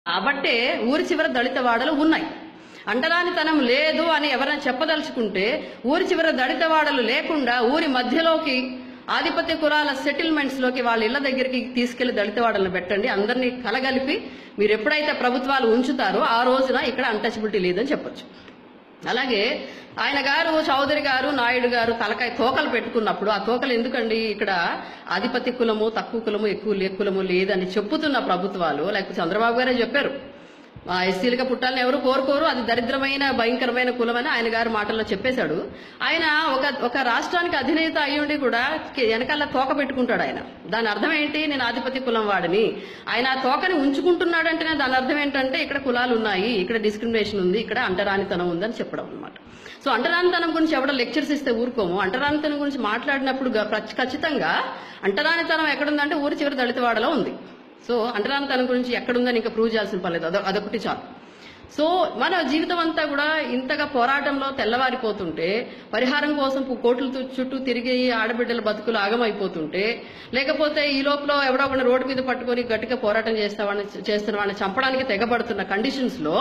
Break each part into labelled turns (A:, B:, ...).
A: కాబట్టే ఊరి చివర దళిత వాడలు ఉన్నాయి అంటరానితనం లేదు అని ఎవరైనా చెప్పదలుచుకుంటే ఊరి చివర దళిత వాడలు లేకుండా ఊరి మధ్యలోకి ఆధిపత్య కులాల సెటిల్మెంట్స్ లోకి వాళ్ళ ఇళ్ల దగ్గరికి తీసుకెళ్లి దళిత వాడలను పెట్టండి అందరినీ కలగలిపి మీరు ఎప్పుడైతే ప్రభుత్వాలు ఉంచుతారో ఆ రోజున ఇక్కడ అన్టచబిలిటీ లేదని చెప్పొచ్చు అలాగే ఆయన గారు చౌదరి గారు నాయుడు గారు తలకాయ తోకలు పెట్టుకున్నప్పుడు ఆ తోకలు ఎందుకండి ఇక్కడ ఆధిపత్య కులము తక్కువ కులము ఎక్కువ లే కులము లేదని చెప్పుతున్న ప్రభుత్వాలు లేకపోతే చంద్రబాబు గారే చెప్పారు ఆ ఎస్సీలుగా పుట్టాలని ఎవరు కోరుకోరు అది దరిద్రమైన భయంకరమైన కులమని ఆయన గారు మాటల్లో చెప్పేశాడు ఆయన ఒక ఒక రాష్ట్రానికి అధినేత అయ్యుండి కూడా కి- వెనకాల తోక పెట్టుకుంటాడు ఆయన దాని అర్థం ఏంటి నేను ఆధిపత్య కులం వాడిని ఆయన ఆ తోకని ఉంచుకుంటున్నాడంటేనే దాని అర్థం ఏంటంటే ఇక్కడ కులాలు ఉన్నాయి ఇక్కడ డిస్క్రిమినేషన్ ఉంది ఇక్కడ అంటరానితనం ఉందని చెప్పడం అనమాట సో అంటరానితనం గురించి ఎవడో లెక్చర్స్ ఇస్తే ఊరుకోము అంటరానితనం గురించి మాట్లాడినప్పుడు గ- ప్రచ్- ఖచ్చితంగా అంటరానితనం ఎక్కడుందంటే ఊరి చివరి దళితవాడలో ఉంది సో అంటరానితనం గురించి ఎక్కడుందని ఇంకా ప్రూవ్ చేయాల్సిన పర్లేదు అదొ అదొకటి చాలు సో మన జీవితం అంతా కూడా ఇంతగా పోరాటంలో తెల్లవారిపోతుంటే పరిహారం కోసం పు- కోట్ల తు- చుట్టూ తిరిగి ఆడబిడ్డల బతుకులు ఆగమైపోతుంటే లేకపోతే ఈ లోపల ఎవడో ఒకరిని రోడ్డు మీద పట్టుకొని గట్టిగా పోరాటం చేస్తా వాళ్ళని చేస్తున్న వాళ్ళని చంపడానికి తెగబడుతున్న కండిషన్స్ లో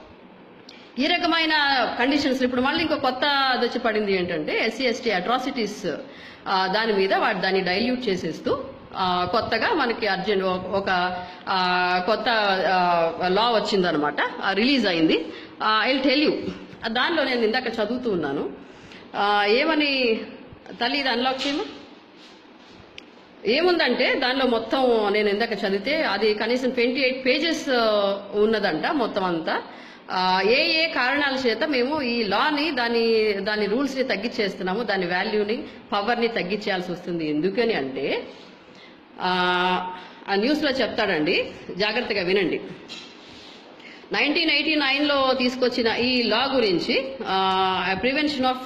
A: ఈ రకమైన కండిషన్స్ ఇప్పుడు మళ్ళీ ఇంకో కొత్త అది వచ్చి పడింది ఏంటంటే ఎస్సీ ఎస్టీ అట్రాసిటీస్ దాని మీద వాటి దాన్ని డైల్యూట్ చేసేస్తూ ఆ, కొత్తగా మనకి అర్జెంట్ ఒక ఆ, కొత్త లా వచ్చిందనమాట రిలీజ్ అయింది ఐ టెల్ యూ దానిలో నేను ఇందాక చదువుతూ ఉన్నాను ఆ, ఏమని తల్లి ఇది అన్లాక్ చేయమా ఏముందంటే దానిలో మొత్తం నేను ఇందాక చదివితే అది కనీసం ట్వంటీ ఎయిట్ పేజెస్ ఉన్నదంట మొత్తం అంతా ఆ, ఏ ఏ కారణాల చేత మేము ఈ లాని దాని దాని రూల్స్ ని తగ్గించేస్తున్నాము దాని వాల్యూని పవర్ ని తగ్గించేయాల్సి వస్తుంది ఎందుకని అంటే ఆ, ఆ న్యూస్ లో చెప్తాడండి జాగ్రత్తగా వినండి నైన్టీన్ ఎయిటీ నైన్లో తీసుకొచ్చిన ఈ లా గురించి prevention of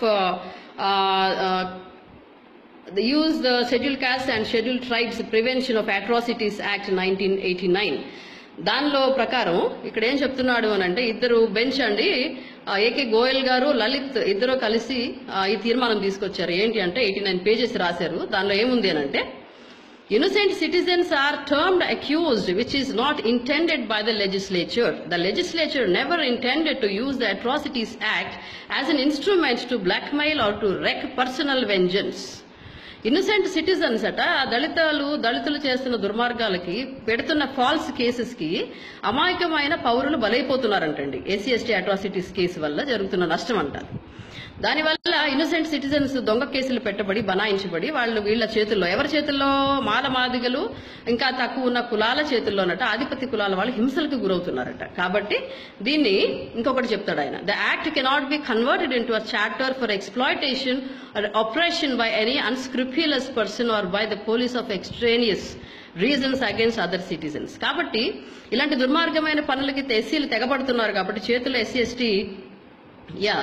A: the use the scheduled caste and scheduled tribes prevention of atrocities act 1989 దానిలో ప్రకారం ఇక్కడ ఏం చెప్తున్నాడు అని అంటే ఇద్దరు బెంచ్ అండి ఆ, ఏకే గోయల్ గారు లలిత్ ఇద్దరు కలిసి ఆ, ఈ తీర్మానం తీసుకొచ్చారు ఏంటి అంటే ఎయిటీ నైన్ పేజెస్ రాశారు దానిలో ఏముంది అని అంటే Innocent citizens are termed accused, which is not intended by the legislature. The legislature never intended to use the Atrocities Act as an instrument to blackmail or to wreak personal vengeance. Innocent citizens అట ఆ దళితులు దళితులు చేస్తున్న దుర్మార్గాలకి పెడుతున్న false cases కి అమాయకమైన పౌరులు బలైపోతున్నారంటండి ఎస్సీ ఎస్టీ అట్రాసిటీస్ కేసు వల్ల జరుగుతున్న నష్టం అంటారు దానివల్ల ఇన్నోసెంట్ సిటిజన్స్ దొంగ కేసులు పెట్టబడి బనాయించబడి వాళ్ళు వీళ్ళ చేతుల్లో ఎవరి చేతుల్లో మాల మాదిగలు ఇంకా తక్కువ ఉన్న కులాల చేతుల్లోనట ఆధిపత్య కులాల వాళ్ళు హింసలకు గురవుతున్నారట కాబట్టి దీన్ని ఇంకొకటి చెప్తాడు ఆయన the act cannot be converted into a chapter for exploitation operation by any unscrupulous person or by the police of extraneous reasons against other citizens కాబట్టి ఇలాంటి దుర్మార్గమైన పనులకి ఎస్సీలు తెగబడుతున్నారు కాబట్టి చేతుల్లో ఎస్సీ ఎస్టీ యా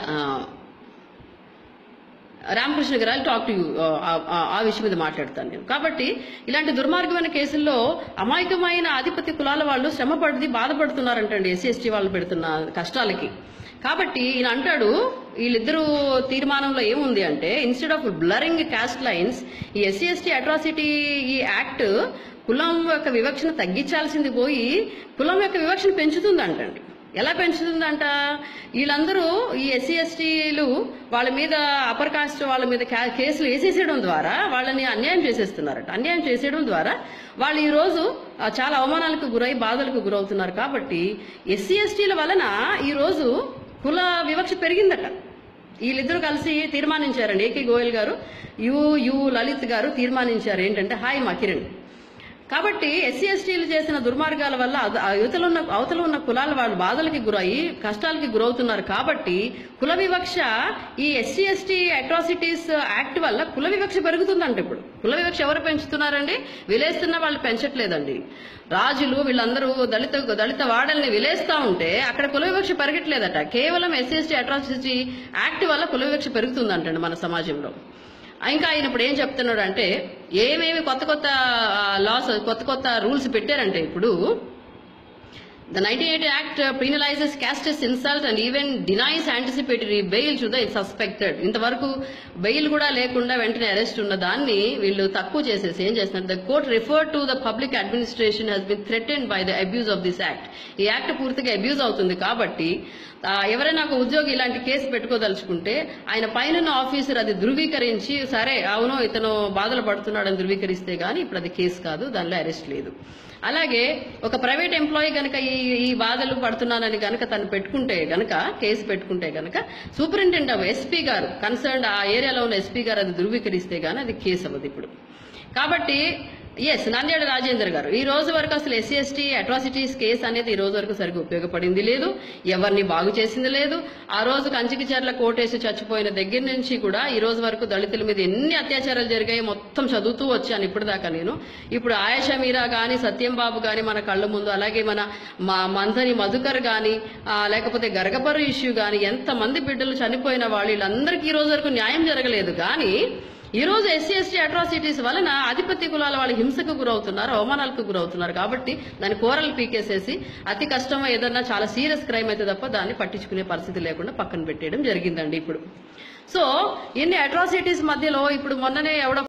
A: రామకృష్ణ గారు ఐ టాక్ టు యూ ఆ విషయం మీద మాట్లాడతాను నేను కాబట్టి ఇలాంటి దుర్మార్గమైన కేసుల్లో అమాయకమైన ఆధిపత్య కులాల వాళ్ళు శ్రమ పడి బాధపడుతున్నారంటండి ఎస్సీ ఎస్టీ వాళ్ళు పెడుతున్న కష్టాలకి కాబట్టి ఈయన అంటాడు వీళ్ళిద్దరూ తీర్మానంలో ఏముంది అంటే instead of blurring caste lines ఈ ఎస్సీ ఎస్టీ అట్రాసిటీ ఈ యాక్ట్ కులం యొక్క వివక్షను తగ్గించాల్సింది పోయి కులం యొక్క వివక్షను పెంచుతుందంటండి ఎలా పెంచుతుందంట వీళ్ళందరూ ఈ ఎస్సీ ఎస్టీలు వాళ్ళ మీద అప్పర్ కాస్ట్ వాళ్ళ మీద కా- కేసులు వేసేసేయడం ద్వారా వాళ్ళని అన్యాయం చేసేస్తున్నారట అన్యాయం చేసేయడం ద్వారా వాళ్ళు ఈ రోజు ఆ, చాలా అవమానాలకు గురై బాధలకు గురవుతున్నారు కాబట్టి ఎస్సీ ఎస్టీల వలన ఈ రోజు కుల వివక్ష పెరిగిందట వీళ్ళిద్దరూ కలిసి తీర్మానించారండి ఏకే గోయల్ గారు యు యు లలిత్ గారు తీర్మానించారు ఏంటంటే హాయ్ మా కిరణ్ కాబట్టి ఎస్సీ ఎస్టీలు చేసిన దుర్మార్గాల వల్ల అద- ఆ యువతలో ఉన్న అవతల ఉన్న కులాల వాళ్ళు బాధలకి గురయ్యి కష్టాలకి గురవుతున్నారు కాబట్టి కుల వివక్ష ఈ ఎస్సీ ఎస్టీ అట్రాసిటీస్ యాక్ట్ వల్ల కుల వివక్ష పెరుగుతుందంట ఇప్పుడు కుల వివక్ష ఎవరు పెంచుతున్నారండి విలేస్తున్న వాళ్ళు పెంచట్లేదండి రాజులు వీళ్ళందరూ దళిత దళిత వాడల్ని విలేస్తా ఉంటే అక్కడ కుల వివక్ష పెరగట్లేదట కేవలం ఎస్సీ ఎస్టీ అట్రాసిటీ యాక్ట్ వల్ల కుల వివక్ష పెరుగుతుందంటండి మన సమాజంలో ఇంకా ఆయన ఇప్పుడు ఏం చెప్తున్నాడు అంటే ఏమేమి కొత్త కొత్త లాస్ కొత్త కొత్త రూల్స్ పెట్టారంటే ఇప్పుడు The 1980 Act uh, penalizes caste as insult and even denies anticipatory bail to the suspected. ఇంతవరకు బెయిల్ కూడా లేకుండా వెంటనే అరెస్ట్ ఉన్న దాన్ని వీళ్ళు తక్కువ చేసేసి ఏం చేస్తున్నారు the court refer to the public administration has been threaten by the abuse of this act ఈ యాక్ట్ పూర్తిగా అబ్యూజ్ అవుతుంది కాబట్టి ఆ, ఎవరైనా ఒక ఉద్యోగి ఇలాంటి కేసు పెట్టుకోదలుచుకుంటే ఆయన పైన ఆఫీసర్ అది ధృవీకరించి సరే అవును ఇతను బాధలు పడుతున్నాడని ధృవీకరిస్తే గానీ ఇప్పుడు అది కేసు కాదు దానిలో అరెస్ట్ లేదు అలాగే ఒక ప్రైవేట్ ఎంప్లాయీ గనక ఈ ఈ బాధలు పడుతున్నానని గనక తను పెట్టుకుంటే గనక కేసు పెట్టుకుంటే గనక సూపరింటెండెంట్ ఆఫ్ ఎస్పీ గారు కన్సర్న్ ఆ ఏరియాలో ఉన్న ఎస్పీ గారు అది ధృవీకరిస్తే గానీ అది కేసు అవ్వదు ఇప్పుడు కాబట్టి ఎస్ నంద్యాడ రాజేందర్ గారు ఈ రోజు వరకు అసలు ఎస్సీ ఎస్టీ అట్రాసిటీస్ కేసు అనేది ఈ రోజు వరకు సరిగ్గా ఉపయోగపడింది లేదు ఎవరిని బాగు చేసింది లేదు ఆ రోజు కంచికి చర్ల కోటేసి చచ్చిపోయిన దగ్గర నుంచి కూడా ఈ రోజు వరకు దళితుల మీద ఎన్ని అత్యాచారాలు జరిగాయి మొత్తం చదువుతూ వచ్చాను ఇప్పటిదాకా నేను ఇప్పుడు ఆయేషా మీరా గాని సత్యం బాబు గాని మన కళ్ళ ముందు అలాగే మన మా మంథని మధుకర్ గాని ఆ, లేకపోతే గరగపరు ఇష్యూ గాని ఎంతమంది బిడ్డలు చనిపోయిన వాళ్ళు వీళ్ళందరికీ ఈ రోజు వరకు న్యాయం జరగలేదు కానీ ఈ రోజు ఎస్సీ ఎస్టీ అట్రాసిటీస్ వలన ఆధిపత్య కులాల వాళ్ళు హింసకు గురవుతున్నారు అవమానాలకు గురవుతున్నారు కాబట్టి దాని కూరలు పీకేసేసి అతి కష్టం ఏదన్నా చాలా సీరియస్ క్రైమ్ అయితే తప్ప దాన్ని పట్టించుకునే పరిస్థితి లేకుండా పక్కన పెట్టేయడం జరిగిందండి ఇప్పుడు సో ఇన్ని అట్రాసిటీస్ మధ్యలో ఇప్పుడు మొన్ననే ఎవడో